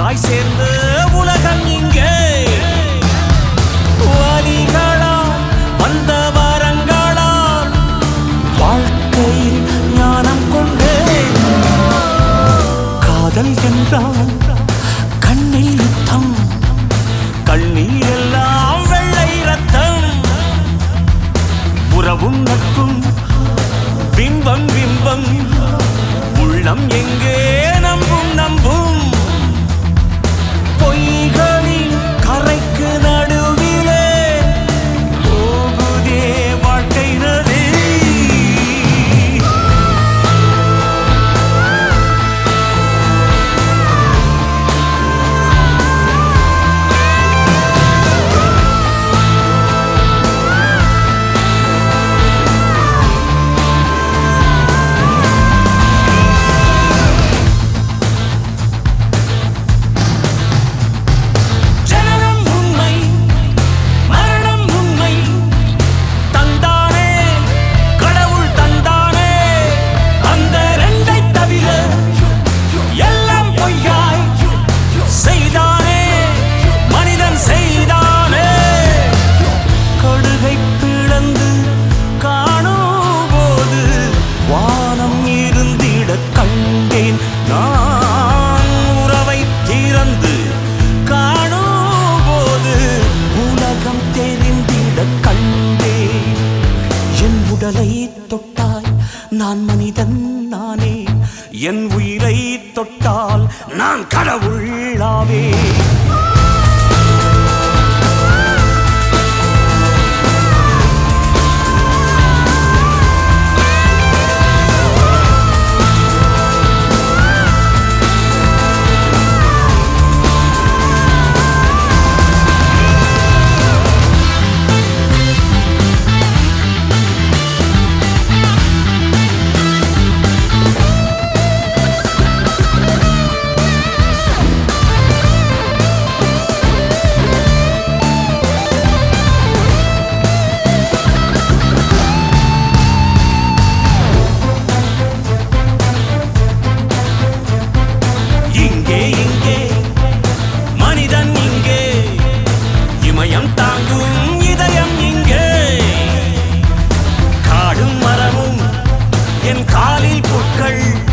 தாய் சேர்ந்த உலகம் இங்கே வலிகளால் வந்த வரங்களால் வாழ்க்கையில் ஞானம் கொண்டேன் காதல் என்றால் கண்ணில் யுத்தம் கண்ணீர் எல்லாம் வெள்ளை ரத்தம் உறவும் நட்பும் பிம்பம் பிம்பம் உள்ளம் எங்கே நம்பும் நம்பும் பொய்களின் கரைக்கு நடுவிலே போகுதே வாழ்க்கை நதி ஜனனம் உண்மை மரணம் உண்மை தந்தானே கடவுள் தந்தானே அந்த ரெண்டை தவிர எல்லாம் பொய்யாய் செய்தானே மனிதன் செய்தானே கடுகை பிளந்து காணும் போது வானம் இருந்திட கண்டேன் நான் உறவை திறந்து காணும் போது உலகம் தெரிந்திட கண்டேன் என் உடலை தொட்டாய் நான் மனிதன் நானே என் உயிரை தொட்டால் நான் கடவுளாவே இங்கே இங்கே மனிதன் இங்கே இமயம் தாங்கும் இதயம் இங்கே காடும் மரமும் என் காலில் புட்கள்